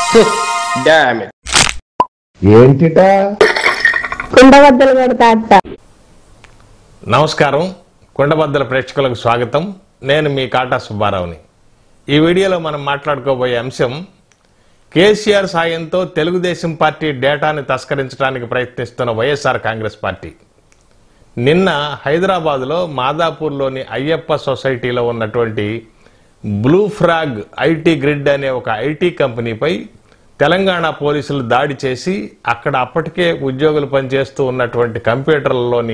damn it ఏంటిటా కుండబద్దలు కొడతా అత్త నమస్కారం కుండబద్దల ప్రేక్షకులకు స్వాగతం నేను మీ కాటా సుబ్బారావుని ఈ వీడియోలో మనం మాట్లాడుకోబోయే అంశం కేసీఆర్ సాయంతో తెలుగుదేశం పార్టీ డేటాని తస్కరించడానికి ప్రయత్నిస్తున్న వైఎస్ఆర్ కాంగ్రెస్ పార్టీ నిన్న హైదరాబాద్లో మాదాపూర్లోని అయ్యప్ప సొసైటీలో ఉన్నటువంటి బ్లూ ఫ్రాగ్ ఐటీ గ్రిడ్ అనే ఒక ఐటీ కంపెనీపై తెలంగాణ పోలీసులు దాడి చేసి అక్కడ అప్పటికే ఉద్యోగులు పనిచేస్తూ ఉన్నటువంటి కంప్యూటర్లలోని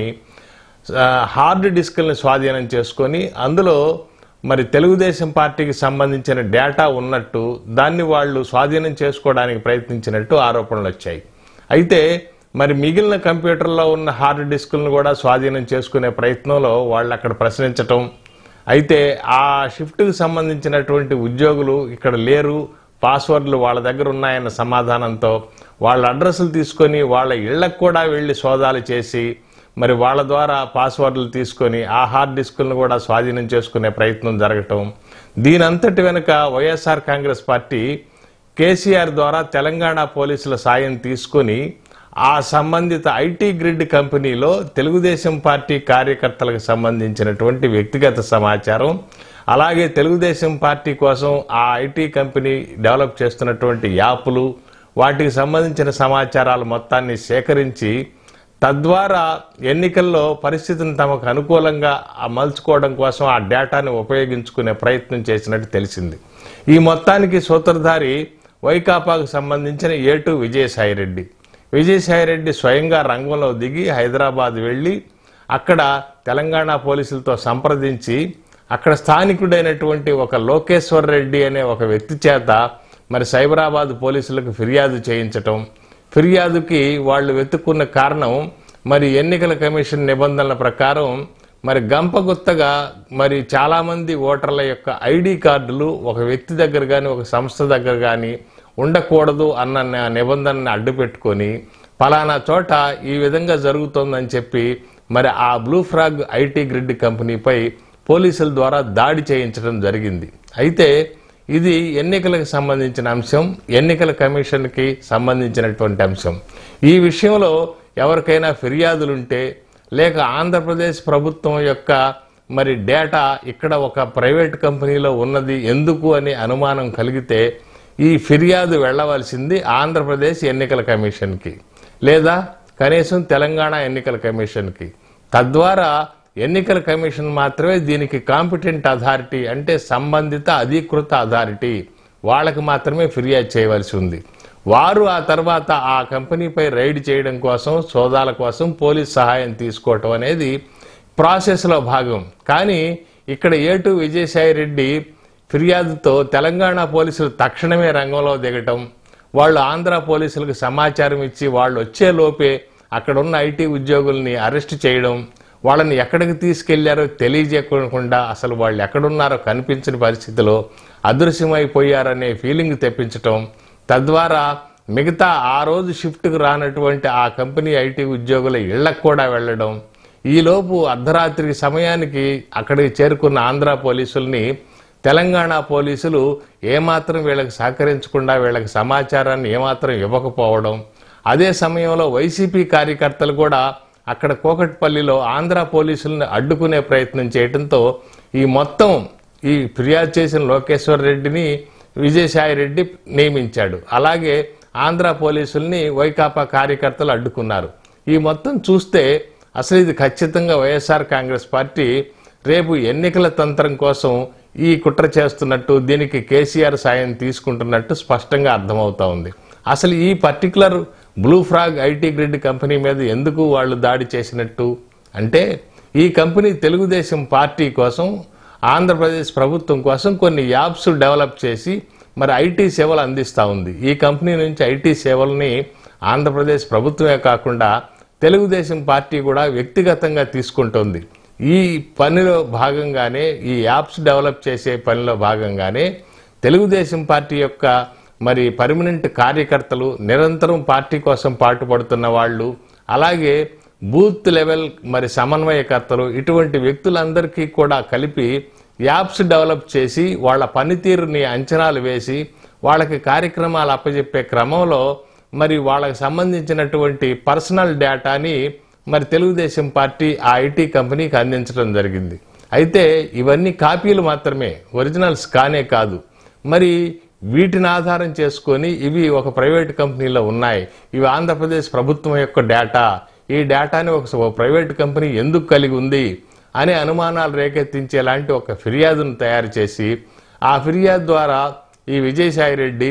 ఆ, హార్డ్ డిస్క్ని స్వాధీనం చేసుకొని అందులో మరి తెలుగుదేశం పార్టీకి సంబంధించిన డేటా ఉన్నట్టు దాన్ని వాళ్ళు స్వాధీనం చేసుకోవడానికి ప్రయత్నించినట్టు ఆరోపణలు వచ్చాయి అయితే మరి మిగిలిన కంప్యూటర్లో ఉన్న హార్డ్ డిస్కులను కూడా స్వాధీనం చేసుకునే ప్రయత్నంలో వాళ్ళు అక్కడ ప్రశ్నించటం అయితే ఆ షిఫ్ట్కి సంబంధించినటువంటి ఉద్యోగులు ఇక్కడ లేరు పాస్వర్డ్లు వాళ్ళ దగ్గర ఉన్నాయన్న సమాధానంతో వాళ్ళ అడ్రస్లు తీసుకొని వాళ్ళ ఇళ్లకు కూడా వెళ్ళి సోదాలు చేసి మరి వాళ్ళ ద్వారా పాస్వర్డ్లు తీసుకొని ఆ హార్డ్ డిస్కులను కూడా స్వాధీనం చేసుకునే ప్రయత్నం జరగటం దీనంతటి వెనుక వైఎస్ఆర్ కాంగ్రెస్ పార్టీ కేసీఆర్ ద్వారా తెలంగాణ పోలీసుల సాయం తీసుకొని ఆ సంబంధిత ఐటీ గ్రిడ్ కంపెనీలో తెలుగుదేశం పార్టీ కార్యకర్తలకు సంబంధించినటువంటి వ్యక్తిగత సమాచారం అలాగే తెలుగుదేశం పార్టీ కోసం ఆ ఐటీ కంపెనీ డెవలప్ చేస్తున్నటువంటి యాప్లు వాటికి సంబంధించిన సమాచారాలు మొత్తాన్ని సేకరించి తద్వారా ఎన్నికల్లో పరిస్థితిని తమకు అనుకూలంగా మలుచుకోవడం కోసం ఆ డేటాను ఉపయోగించుకునే ప్రయత్నం చేసినట్టు తెలిసింది ఈ మొత్తానికి సూత్రధారి వైకాపాకు సంబంధించిన ఏటు విజయసాయిరెడ్డి విజయసాయిరెడ్డి స్వయంగా రంగంలో దిగి హైదరాబాద్ వెళ్ళి అక్కడ తెలంగాణ పోలీసులతో సంప్రదించి అక్కడ స్థానికుడైనటువంటి ఒక లోకేశ్వర్ రెడ్డి అనే ఒక వ్యక్తి చేత మరి సైబరాబాద్ పోలీసులకు ఫిర్యాదు చేయించటం ఫిర్యాదుకి వాళ్ళు వెతుక్కున్న కారణం మరి ఎన్నికల కమిషన్ నిబంధనల ప్రకారం మరి గంపగుత్తగా మరి చాలామంది ఓటర్ల యొక్క ఐడి కార్డులు ఒక వ్యక్తి దగ్గర కానీ ఒక సంస్థ దగ్గర కానీ ఉండకూడదు అన్న న- నిబంధనని అడ్డుపెట్టుకొని పలానా చోట ఈ విధంగా జరుగుతోందని చెప్పి మరి ఆ బ్లూ ఫ్రాగ్ ఐటీ గ్రిడ్ కంపెనీపై పోలీసుల ద్వారా దాడి చేయించడం జరిగింది అయితే ఇది ఎన్నికలకు సంబంధించిన అంశం ఎన్నికల కమిషన్కి సంబంధించినటువంటి అంశం ఈ విషయంలో ఎవరికైనా ఫిర్యాదులుంటే లేక ఆంధ్రప్రదేశ్ ప్రభుత్వం యొక్క మరి డేటా ఇక్కడ ఒక ప్రైవేట్ కంపెనీలో ఉన్నది ఎందుకు అనే అనుమానం కలిగితే ఈ ఫిర్యాదు వెళ్ళవలసింది ఆంధ్రప్రదేశ్ ఎన్నికల కమిషన్కి లేదా కనీసం తెలంగాణ ఎన్నికల కమిషన్కి తద్వారా ఎన్నికల కమిషన్ మాత్రమే దీనికి కాంపిటెంట్ అథారిటీ అంటే సంబంధిత అధీకృత అథారిటీ వాళ్ళకి మాత్రమే ఫిర్యాదు చేయవలసి ఉంది వారు ఆ తర్వాత ఆ కంపెనీపై రైడ్ చేయడం కోసం సోదాల కోసం పోలీస్ సహాయం తీసుకోవటం అనేది ప్రాసెస్లో భాగం కానీ ఇక్కడ ఏటు విజయసాయి రెడ్డి ఫిర్యాదుతో తెలంగాణ పోలీసులు తక్షణమే రంగంలో దిగటం వాళ్ళు ఆంధ్ర పోలీసులకు సమాచారం ఇచ్చి వాళ్ళు వచ్చే లోపే అక్కడ ఉన్న ఐటీ ఉద్యోగుల్ని అరెస్ట్ చేయడం వాళ్ళని ఎక్కడికి తీసుకెళ్లారో తెలియజేయకుండా అసలు వాళ్ళు ఎక్కడున్నారో కనిపించని పరిస్థితిలో అదృశ్యమైపోయారనే ఫీలింగ్ తెప్పించటం తద్వారా మిగతా ఆ రోజు షిఫ్ట్కు రానటువంటి ఆ కంపెనీ ఐటీ ఉద్యోగుల ఇళ్లకు కూడా వెళ్ళడం ఈలోపు అర్ధరాత్రి సమయానికి అక్కడికి చేరుకున్న ఆంధ్ర పోలీసుల్ని తెలంగాణ పోలీసులు ఏమాత్రం వీళ్ళకి సహకరించకుండా వీళ్ళకి సమాచారాన్ని ఏమాత్రం ఇవ్వకపోవడం అదే సమయంలో వైసీపీ కార్యకర్తలు కూడా అక్కడ కోకట్పల్లిలో ఆంధ్ర పోలీసులను అడ్డుకునే ప్రయత్నం చేయడంతో ఈ మొత్తం ఈ ఫిర్యాదు చేసిన లోకేశ్వర్ రెడ్డిని విజయసాయి రెడ్డి నియమించాడు అలాగే ఆంధ్ర పోలీసుల్ని వైకాపా కార్యకర్తలు అడ్డుకున్నారు ఈ మొత్తం చూస్తే అసలు ఇది ఖచ్చితంగా వైఎస్ఆర్ కాంగ్రెస్ పార్టీ రేపు ఎన్నికల తంత్రం కోసం ఈ కుట్ర చేస్తున్నట్టు దీనికి కేసీఆర్ సాయం తీసుకుంటున్నట్టు స్పష్టంగా అర్థమవుతా ఉంది అసలు ఈ particular blue frog IT grid company మీద ఎందుకు వాళ్ళు దాడి చేసినట్టు అంటే ఈ కంపెనీ తెలుగుదేశం పార్టీ కోసం ఆంధ్రప్రదేశ్ ప్రభుత్వం కోసం కొన్ని యాప్స్ డెవలప్ చేసి మరి ఐటీ సేవలు అందిస్తూ ఉంది ఈ కంపెనీ నుంచి ఐటీ సేవల్ని ఆంధ్రప్రదేశ్ ప్రభుత్వమే కాకుండా తెలుగుదేశం పార్టీ కూడా వ్యక్తిగతంగా తీసుకుంటోంది ఈ పనిలో భాగంగానే ఈ యాప్స్ డెవలప్ చేసే పనిలో భాగంగానే తెలుగుదేశం పార్టీ యొక్క మరి పర్మనెంట్ కార్యకర్తలు నిరంతరం పార్టీ కోసం పాటుపడుతున్న వాళ్ళు అలాగే బూత్ లెవెల్ మరి సమన్వయకర్తలు ఇటువంటి వ్యక్తులందరికీ కూడా కలిపి యాప్స్ డెవలప్ చేసి వాళ్ళ పనితీరుని అంచనాలు వేసి వాళ్ళకి కార్యక్రమాలు అప్పజెప్పే క్రమంలో మరి వాళ్ళకి సంబంధించినటువంటి పర్సనల్ డేటాని మరి తెలుగుదేశం పార్టీ ఆ ఐటీ కంపెనీకి అందించడం జరిగింది అయితే ఇవన్నీ కాపీలు మాత్రమే ఒరిజినల్స్ కానే కాదు మరి వీటిని ఆధారం చేసుకొని ఇవి ఒక ప్రైవేట్ కంపెనీలో ఉన్నాయి ఇవి ఆంధ్రప్రదేశ్ ప్రభుత్వం యొక్క డేటా ఈ డేటాని ఒక ప్రైవేట్ కంపెనీ ఎందుకు కలిగి ఉంది అనే అనుమానాలు రేకెత్తించేలాంటి ఒక ఫిర్యాదును తయారు చేసి ఆ ఫిర్యాదు ద్వారా ఈ విజయసాయి రెడ్డి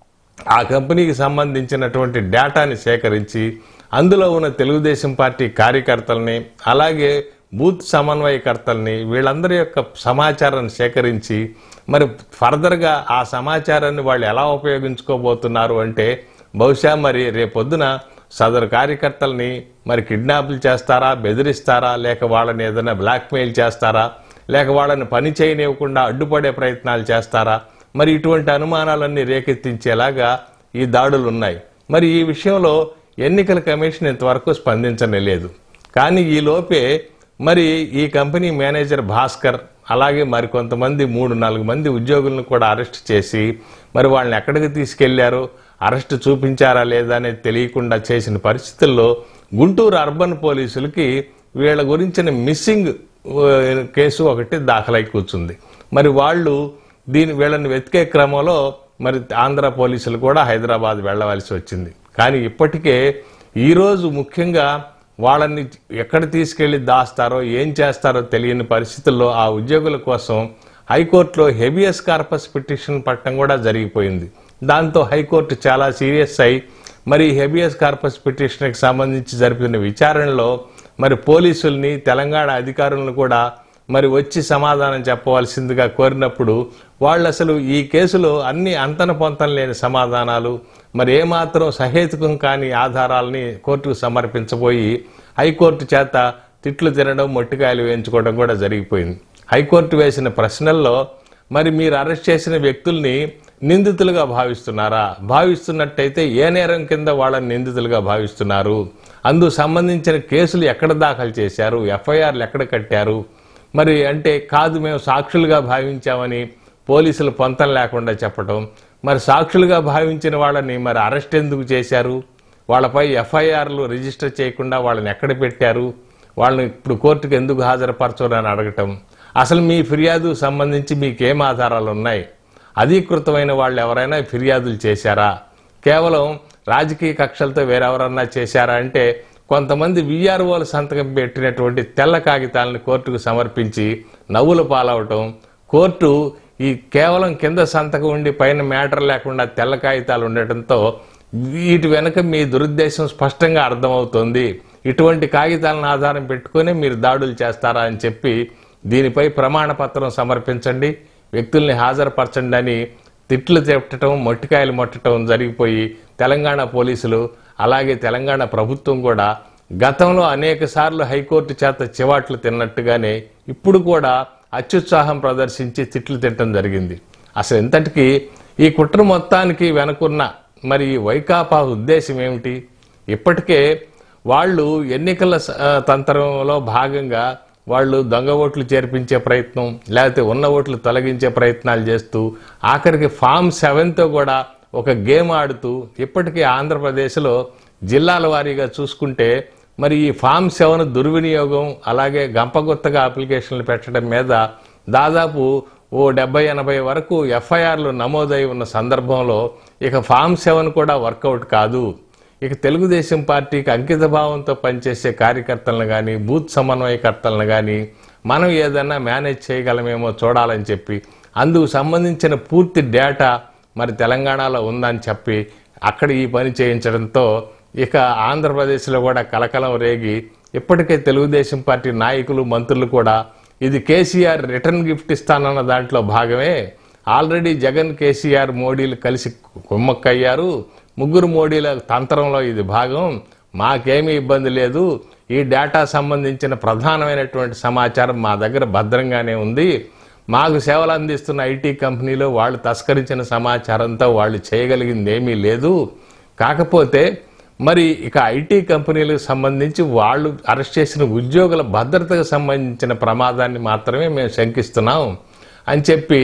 ఆ కంపెనీకి సంబంధించినటువంటి డేటాని సేకరించి అందులో ఉన్న తెలుగుదేశం పార్టీ కార్యకర్తల్ని అలాగే బూత్ సమన్వయకర్తల్ని వీళ్ళందరి యొక్క సమాచారాన్ని సేకరించి మరి ఫర్దర్గా ఆ సమాచారాన్ని వాళ్ళు ఎలా ఉపయోగించుకోబోతున్నారు అంటే బహుశా మరి రేపొద్దున సదరు కార్యకర్తల్ని మరి కిడ్నాప్లు చేస్తారా బెదిరిస్తారా లేక వాళ్ళని ఏదైనా బ్లాక్మెయిల్ చేస్తారా లేక వాళ్ళని పని చేయనివ్వకుండా అడ్డుపడే ప్రయత్నాలు చేస్తారా మరి ఇటువంటి అనుమానాలన్నీ రేకెత్తించేలాగా ఈ దాడులు ఉన్నాయి మరి ఈ విషయంలో ఎన్నికల కమిషన్ ఇంతవరకు స్పందించనే లేదు కానీ ఈ లోపే మరి ఈ కంపెనీ మేనేజర్ భాస్కర్ అలాగే మరి కొంతమంది మూడు నాలుగు మంది ఉద్యోగులను కూడా అరెస్ట్ చేసి మరి వాళ్ళని ఎక్కడికి తీసుకెళ్లారో అరెస్ట్ చూపించారా లేదా అనేది తెలియకుండా చేసిన పరిస్థితుల్లో గుంటూరు అర్బన్ పోలీసులకి వీళ్ళ గురించిన మిస్సింగ్ ఆ, కేసు ఒకటి దాఖలై కూర్చుంది మరి వాళ్ళు దీని వీళ్ళని వెతికే క్రమంలో మరి ఆంధ్ర పోలీసులు కూడా హైదరాబాద్ వెళ్ళవలసి వచ్చింది కానీ ఇప్పటికే ఈరోజు ముఖ్యంగా వాళ్ళని ఎక్కడ తీసుకెళ్లి దాస్తారో ఏం చేస్తారో తెలియని పరిస్థితుల్లో ఆ ఉద్యోగుల కోసం హైకోర్టులో హెబియస్ కార్పస్ పిటిషన్ పట్టడం కూడా జరిగిపోయింది దాంతో హైకోర్టు చాలా సీరియస్ అయి మరి హెబియస్ కార్పస్ పిటిషన్కి సంబంధించి జరిపిన విచారణలో మరి పోలీసుల్ని తెలంగాణ అధికారులను కూడా మరి వచ్చి సమాధానం చెప్పవలసిందిగా కోరినప్పుడు వాళ్ళు అసలు ఈ కేసులో అన్ని అంతన పొంతం లేని సమాధానాలు మరి ఏమాత్రం సహేతుకం కాని ఆధారాలని కోర్టుకు సమర్పించబోయి హైకోర్టు చేత తిట్లు తినడం మొట్టికాయలు వేయించుకోవడం కూడా జరిగిపోయింది హైకోర్టు వేసిన ప్రశ్నల్లో మరి మీరు అరెస్ట్ చేసిన వ్యక్తుల్ని నిందితులుగా భావిస్తున్నారా భావిస్తున్నట్టయితే ఏ నేరం కింద వాళ్ళని నిందితులుగా భావిస్తున్నారు అందుకు సంబంధించిన కేసులు ఎక్కడ దాఖలు చేశారు ఎఫ్ఐఆర్లు ఎక్కడ కట్టారు మరి అంటే కాదు మేము సాక్షులుగా భావించామని పోలీసులు పొంతం లేకుండా చెప్పటం మరి సాక్షులుగా భావించిన వాళ్ళని మరి అరెస్ట్ ఎందుకు చేశారు వాళ్ళపై ఎఫ్ఐఆర్లు రిజిస్టర్ చేయకుండా వాళ్ళని ఎక్కడ పెట్టారు వాళ్ళని ఇప్పుడు కోర్టుకు ఎందుకు హాజరుపరచరు అని అడగటం అసలు మీ ఫిర్యాదు సంబంధించి మీకేం ఆధారాలు ఉన్నాయి అధీకృతమైన వాళ్ళు ఎవరైనా ఫిర్యాదులు చేశారా కేవలం రాజకీయ కక్షలతో వేరెవరన్నా చేశారా అంటే కొంతమంది విఆర్ఓల సంతకం పెట్టినటువంటి తెల్ల కాగితాలను కోర్టుకు సమర్పించి నవ్వుల పాలవటం కోర్టు ఈ కేవలం కింద సంతకం ఉండి పైన మ్యాటర్ లేకుండా తెల్ల కాగితాలు ఉండటంతో వీటి వెనుక మీ దురుద్దేశం స్పష్టంగా అర్థమవుతోంది ఇటువంటి కాగితాలను ఆధారం పెట్టుకొని మీరు దాడులు చేస్తారా అని చెప్పి దీనిపై ప్రమాణ పత్రం సమర్పించండి వ్యక్తుల్ని హాజరుపరచండి అని తిట్లు తిట్టడం మొట్టికాయలు మొట్టడం జరిగిపోయి తెలంగాణ పోలీసులు అలాగే తెలంగాణ ప్రభుత్వం కూడా గతంలో అనేక సార్లు హైకోర్టు చేత చివాట్లు తిన్నట్టుగానే ఇప్పుడు కూడా అత్యుత్సాహం ప్రదర్శించి తిట్లు తిట్టడం జరిగింది అసలు ఎంతటికి ఈ కుట్ర మొత్తానికి వెనుకున్న మరి ఈ వైకాపా ఉద్దేశం ఏమిటి ఇప్పటికే వాళ్ళు ఎన్నికల స- ఆ, తంత్రంలో భాగంగా వాళ్ళు దొంగ ఓట్లు చేర్పించే ప్రయత్నం లేకపోతే ఉన్న ఓట్లు తొలగించే ప్రయత్నాలు చేస్తూ ఆఖరికి ఫామ్ సెవెన్తో కూడా ఒక గేమ్ ఆడుతూ ఇప్పటికీ ఆంధ్రప్రదేశ్లో జిల్లాల వారీగా చూసుకుంటే మరి ఈ ఫామ్ సెవెన్ దుర్వినియోగం అలాగే గంపగుత్తగా అప్లికేషన్లు పెట్టడం మీద దాదాపు ఓ డెబ్బై ఎనభై వరకు ఎఫ్ఐఆర్లు నమోదై ఉన్న సందర్భంలో ఇక ఫామ్ సెవెన్ కూడా వర్కౌట్ కాదు ఇక తెలుగుదేశం పార్టీకి అంకిత భావంతో పనిచేసే కార్యకర్తలను కానీ బూత్ సమన్వయకర్తలను కానీ మనం ఏదన్నా మేనేజ్ చేయగలమేమో చూడాలని చెప్పి అందుకు సంబంధించిన పూర్తి డేటా మరి తెలంగాణలో ఉందని చెప్పి అక్కడ ఈ పని చేయించడంతో ఇక ఆంధ్రప్రదేశ్లో కూడా కలకలం రేగి ఇప్పటికే తెలుగుదేశం పార్టీ నాయకులు మంత్రులు కూడా ఇది కేసీఆర్ రిటర్న్ గిఫ్ట్ ఇస్తానన్న దాంట్లో భాగమే ఆల్రెడీ జగన్ కేసీఆర్ మోడీలు కలిసి కుమ్మక్కయ్యారు ముగ్గురు మోడీల తంత్రంలో ఇది భాగం మాకేమీ ఇబ్బంది లేదు ఈ డేటా సంబంధించిన ప్రధానమైనటువంటి సమాచారం మా దగ్గర భద్రంగానే ఉంది మాకు సేవలు అందిస్తున్న ఐటీ కంపెనీలో వాళ్ళు తస్కరించిన సమాచారంతో వాళ్ళు చేయగలిగింది ఏమీ లేదు కాకపోతే మరి ఇక ఐటీ కంపెనీలకు సంబంధించి వాళ్ళు అరెస్ట్ చేసిన ఉద్యోగుల భద్రతకు సంబంధించిన ప్రమాదాన్ని మాత్రమే మేము శంకిస్తున్నాం అని చెప్పి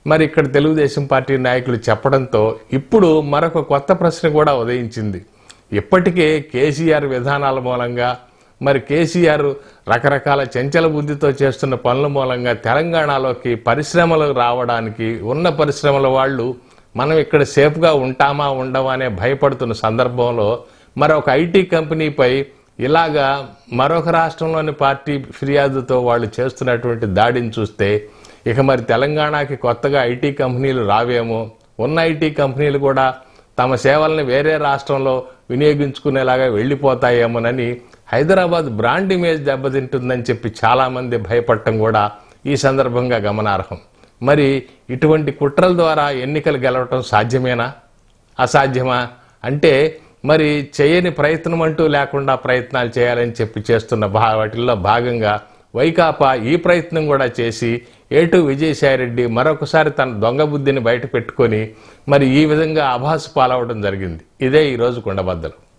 మరి ఇక్కడ తెలుగుదేశం పార్టీ నాయకులు చెప్పడంతో ఇప్పుడు మరొక కొత్త ప్రశ్న కూడా ఉదయించింది ఇప్పటికే కేసీఆర్ విధానాల మూలంగా మరి కేసీఆర్ రకరకాల చంచల బుద్ధితో చేస్తున్న పనుల మూలంగా తెలంగాణలోకి పరిశ్రమలు రావడానికి ఉన్న పరిశ్రమల వాళ్ళు మనం ఇక్కడ సేఫ్గా ఉంటామా ఉండమా అనే భయపడుతున్న సందర్భంలో మరొక ఐటీ కంపెనీపై ఇలాగా మరొక రాష్ట్రంలోని పార్టీ ఫిర్యాదుతో వాళ్ళు చేస్తున్నటువంటి దాడిని చూస్తే ఇక మరి తెలంగాణకి కొత్తగా ఐటీ కంపెనీలు రావేమో ఉన్న ఐటీ కంపెనీలు కూడా తమ సేవల్ని వేరే రాష్ట్రంలో వినియోగించుకునేలాగా వెళ్ళిపోతాయేమోనని హైదరాబాద్ బ్రాండ్ ఇమేజ్ దెబ్బతింటుందని చెప్పి చాలామంది భయపడటం కూడా ఈ సందర్భంగా గమనార్హం మరి ఇటువంటి కుట్రల ద్వారా ఎన్నికలు గెలవటం సాధ్యమేనా అసాధ్యమా అంటే మరి చేయని ప్రయత్నం అంటూ లేకుండా ప్రయత్నాలు చేయాలని చెప్పి చేస్తున్న భా వాటిల్లో భాగంగా వైకాపా ఈ ప్రయత్నం కూడా చేసి ఏటు విజయసాయిరెడ్డి మరొకసారి తన దొంగ బుద్ధిని బయట పెట్టుకొని మరి ఈ విధంగా అభాసు పాలవడం జరిగింది ఇదే ఈరోజు కుండబద్దలు